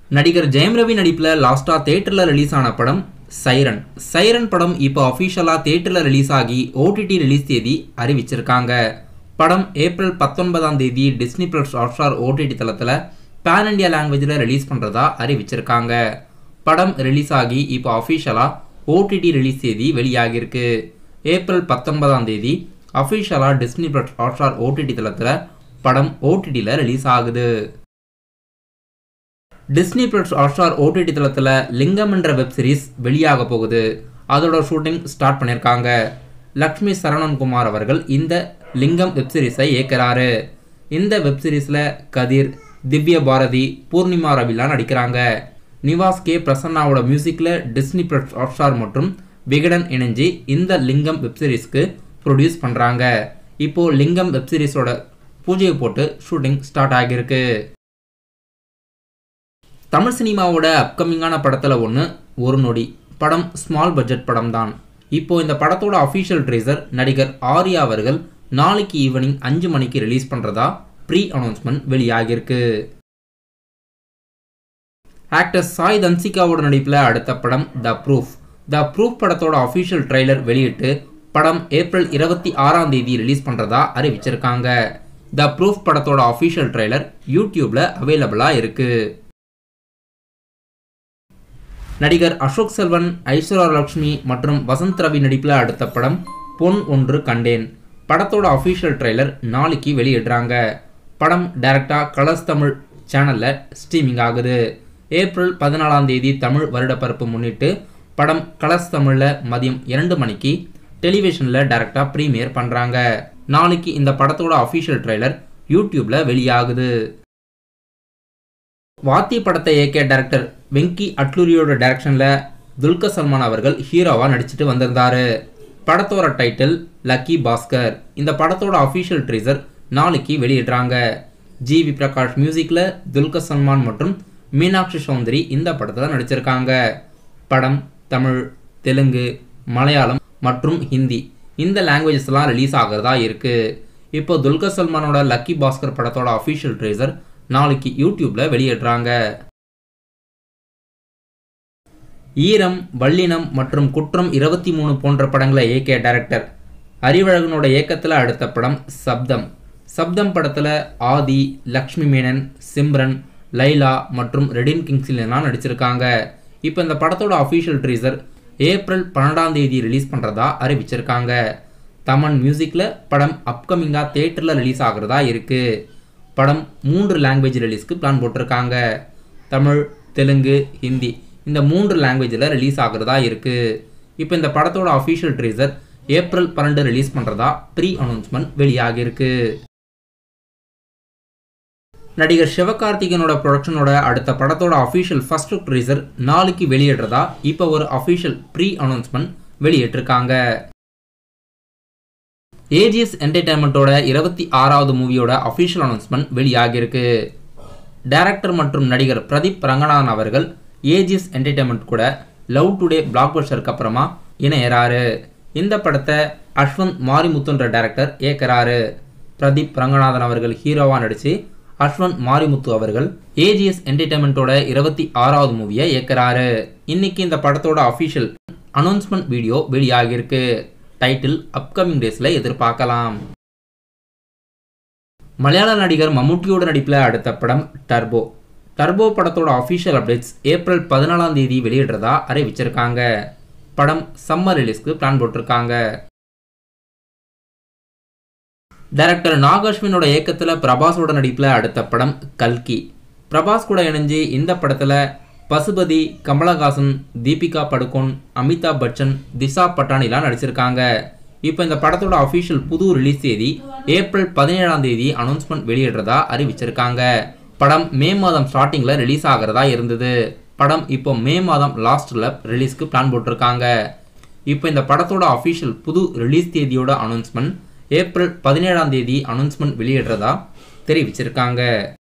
நடிகர் ஜெயம் ரவி நடிப்பில் லாஸ்ட்டாக தேட்டரில் ரிலீஸ் ஆன படம் சைரன் சைரன் படம் இப்போ அஃபிஷியலாக தேட்டரில் ரிலீஸ் ஆகி ஓடிடி ரிலீஸ் தேதி அறிவிச்சிருக்காங்க படம் ஏப்ரல் பத்தொன்பதாம் தேதி டிஸ்னி பிளஸ் ஹாட்ஸ்டார் ஓடிடி தளத்தில் பேன் இண்டியா லாங்குவேஜில் ரிலீஸ் பண்ணுறதா அறிவிச்சிருக்காங்க படம் ரிலீஸ் ஆகி இப்போ அஃபிஷியலாக ஓடிடி ரிலீஸ் தேதி வெளியாகியிருக்கு ஏப்ரல் பத்தொன்பதாம் தேதி அஃபிஷியலாக டிஸ்னி பிளஸ் ஹாட்ஸ்டார் ஓடிடி தளத்தில் படம் ஓடிடியில் ரிலீஸ் ஆகுது டிஸ்னி பிளஸ் ஹாட்ஸ்டார் ஓடிடி தளத்தில் லிங்கம் என்ற வெப் சீரிஸ் வெளியாக போகுது அதோட ஷூட்டிங் ஸ்டார்ட் பண்ணியிருக்காங்க லக்ஷ்மி சரவணன்குமார் அவர்கள் இந்த லிங்கம் வெப் சீரிஸை இயக்குறாரு இந்த வெப் சீரிஸில் கதிர் திவ்ய பாரதி பூர்ணிமா ரவிலாம் நடிக்கிறாங்க நிவாஸ் கே பிரசன்னாவோட மியூசிக்கில் டிஸ்னி பிளஸ் ஹாட்ஸ்டார் மற்றும் விகடன் இணைஞ்சு இந்த லிங்கம் வெப் சீரிஸ்க்கு ப்ரொடியூஸ் பண்ணுறாங்க இப்போது லிங்கம் வெப் சீரிஸோட பூஜையை போட்டு ஷூட்டிங் ஸ்டார்ட் ஆகியிருக்கு தமிழ் சினிமாவோட அப்கமிங்கான படத்தில் ஒன்று ஒரு நொடி படம் ஸ்மால் பட்ஜெட் படம் தான் இப்போ இந்த படத்தோட அஃபிஷியல் ட்ரேசர் நடிகர் ஆர்யா அவர்கள் நாளைக்கு ஈவினிங் அஞ்சு மணிக்கு ரிலீஸ் பண்ணுறதா ப்ரீ அனௌன்ஸ்மெண்ட் வெளியாகியிருக்கு ஆக்டர் சாய் தன்சிகாவோட நடிப்பில் அடுத்த படம் த ப்ரூஃப் த ப்ரூஃப் படத்தோட அஃபிஷியல் ட்ரெய்லர் வெளியிட்டு படம் ஏப்ரல் இருபத்தி ஆறாம் தேதி ரிலீஸ் பண்ணுறதா அறிவிச்சிருக்காங்க த ப்ரூஃப் படத்தோட அஃபிஷியல் ட்ரெய்லர் யூடியூப்ல அவைலபிளாக இருக்குது நடிகர் அசோக் செல்வன் ஐஸ்வர்யா லட்சுமி மற்றும் வசந்த் ரவி நடிப்பில் அடுத்த படம் பொன் ஒன்று கண்டேன் படத்தோட அஃபிஷியல் ட்ரெய்லர் நாளைக்கு வெளியிடுறாங்க படம் டைரக்டாக கலர்ஸ் தமிழ் சேனலில் ஸ்ட்ரீமிங் ஆகுது ஏப்ரல் பதினாலாம் தேதி தமிழ் வருடப்பரப்பு முன்னிட்டு படம் கலர்ஸ் தமிழில் மதியம் இரண்டு மணிக்கு டெலிவிஷனில் டைரக்டாக ப்ரீமியர் பண்ணுறாங்க நாளைக்கு இந்த படத்தோட அஃபிஷியல் ட்ரெய்லர் யூடியூப்பில் வெளியாகுது வாத்தி படத்தை இயக்கிய டைரக்டர் வெங்கி அட்லூரியோட டைரக்ஷனில் துல்கர் சல்மான் அவர்கள் ஹீரோவாக நடிச்சிட்டு வந்திருந்தாரு படத்தோட டைட்டில் லக்கி பாஸ்கர் இந்த படத்தோட அஃபிஷியல் ட்ரீசர் நாளைக்கு வெளியிடுறாங்க ஜிவி பிரகாஷ் மியூசிக்கில் துல்கர் சல்மான் மற்றும் மீனாட்சி சௌந்தரி இந்த படத்தில் நடிச்சிருக்காங்க படம் தமிழ் தெலுங்கு மலையாளம் மற்றும் ஹிந்தி இந்த லாங்குவேஜஸ்லாம் ரிலீஸ் ஆகிறதா இருக்குது இப்போ துல்கர் சல்மானோட லக்கி பாஸ்கர் படத்தோட அஃபிஷியல் ட்ரேசர் நாளைக்கு யூடியூப்ல வெளியிடுறாங்க ஈரம் வல்லினம் மற்றும் குற்றம் இருபத்தி மூணு போன்ற படங்களை இயக்கிய டைரக்டர் அறிவழகனோட இயக்கத்தில் அடுத்த படம் சப்தம் சப்தம் படத்தில் ஆதி லக்ஷ்மி மேனன் சிம்ரன் லைலா மற்றும் ரெடின் கிங்ஸ்லாம் நடிச்சிருக்காங்க இப்போ இந்த படத்தோட அஃபிஷியல் ட்ரீசர் ஏப்ரல் பன்னெண்டாம் தேதி ரிலீஸ் பண்ணுறதா அறிவிச்சிருக்காங்க தமன் மியூசிக்கில் படம் அப்கமிங்காக தேட்டரில் ரிலீஸ் ஆகிறதா இருக்குது படம் மூன்று லாங்குவேஜ் ரிலீஸ்க்கு பிளான் போட்டிருக்காங்க தமிழ் தெலுங்கு ஹிந்தி இந்த மூன்று லாங்குவேஜில் ரிலீஸ் ஆகிறதா இருக்குது இப்போ இந்த படத்தோட அஃபிஷியல் ட்ரீசர் ஏப்ரல் பன்னெண்டு ரிலீஸ் பண்ணுறதா ப்ரீ அனௌன்ஸ்மெண்ட் வெளியாகியிருக்கு நடிகர் சிவகார்த்திகனோட ப்ரொடக்ஷனோட அடுத்த படத்தோட அஃபிஷியல் ஃபர்ஸ்ட் லுக் ட்ரீசர் நாளைக்கு வெளியிடுறதா இப்போ ஒரு அஃபிஷியல் ப்ரீ அனௌன்ஸ்மெண்ட் வெளியிட்டிருக்காங்க ஏஜிஎஸ் என்டர்டைன்மெண்ட்டோட இருபத்தி ஆறாவது மூவியோட அஃபிஷியல் அனௌன்ஸ்மெண்ட் வெளியாகியிருக்கு டைரக்டர் மற்றும் நடிகர் பிரதீப் ரங்கநாதன் அவர்கள் ஏஜிஎஸ் என்டர்டைன்மெண்ட் கூட லவ் டுடே பிளாக் பஸ்டருக்கு அப்புறமா இணையறாரு இந்த படத்தை அஸ்வந்த் மாரிமுத்துன்ற டைரக்டர் இயக்குறாரு பிரதீப் ரங்கநாதன் அவர்கள் ஹீரோவாக நடித்து அஸ்வந்த் மாரிமுத்து அவர்கள் ஏஜிஎஸ் என்டர்டைன்மெண்ட்டோட இருபத்தி ஆறாவது மூவியை இயக்குறாரு இன்னைக்கு இந்த படத்தோட அஃபிஷியல் அனௌன்ஸ்மெண்ட் வீடியோ வெளியாகியிருக்கு டைட்டில் அப்கமிங் டேஸில் எதிர்பார்க்கலாம் மலையாள நடிகர் மம்முட்டியோட நடிப்பில் அடுத்த படம் டர்போ டர்போ படத்தோட அஃபிஷியல் அப்டேட்ஸ் ஏப்ரல் பதினாலாம் தேதி வெளியிடுறதா அறிவிச்சிருக்காங்க படம் சம்மர் ரிலீஸ்க்கு பிளான் போட்டிருக்காங்க டைரக்டர் நாகாஸ்வினோட இயக்கத்தில் பிரபாஸோட நடிப்பில் அடுத்த படம் கல்கி பிரபாஸ் கூட இணைஞ்சு இந்த படத்தில் பசுபதி கமலஹாசன் தீபிகா படுகோன் அமிதாப் பச்சன் திஷா பட்டானிலாம் நடிச்சிருக்காங்க இப்போ இந்த படத்தோட அஃபிஷியல் புது ரிலீஸ் தேதி ஏப்ரல் பதினேழாம் தேதி அனௌன்ஸ்மெண்ட் வெளியிடுறதா அறிவிச்சிருக்காங்க படம் மே மாதம் ஸ்டார்டிங்கில் ரிலீஸ் ஆகிறதா இருந்தது படம் இப்போ மே மாதம் லாஸ்ட்டில் ரிலீஸ்க்கு பிளான் போட்டிருக்காங்க இப்போ இந்த படத்தோட அஃபிஷியல் புது ரிலீஸ் தேதியோட அனௌன்ஸ்மெண்ட் ஏப்ரல் பதினேழாம் தேதி அனௌன்ஸ்மெண்ட் வெளியிடுறதா தெரிவிச்சிருக்காங்க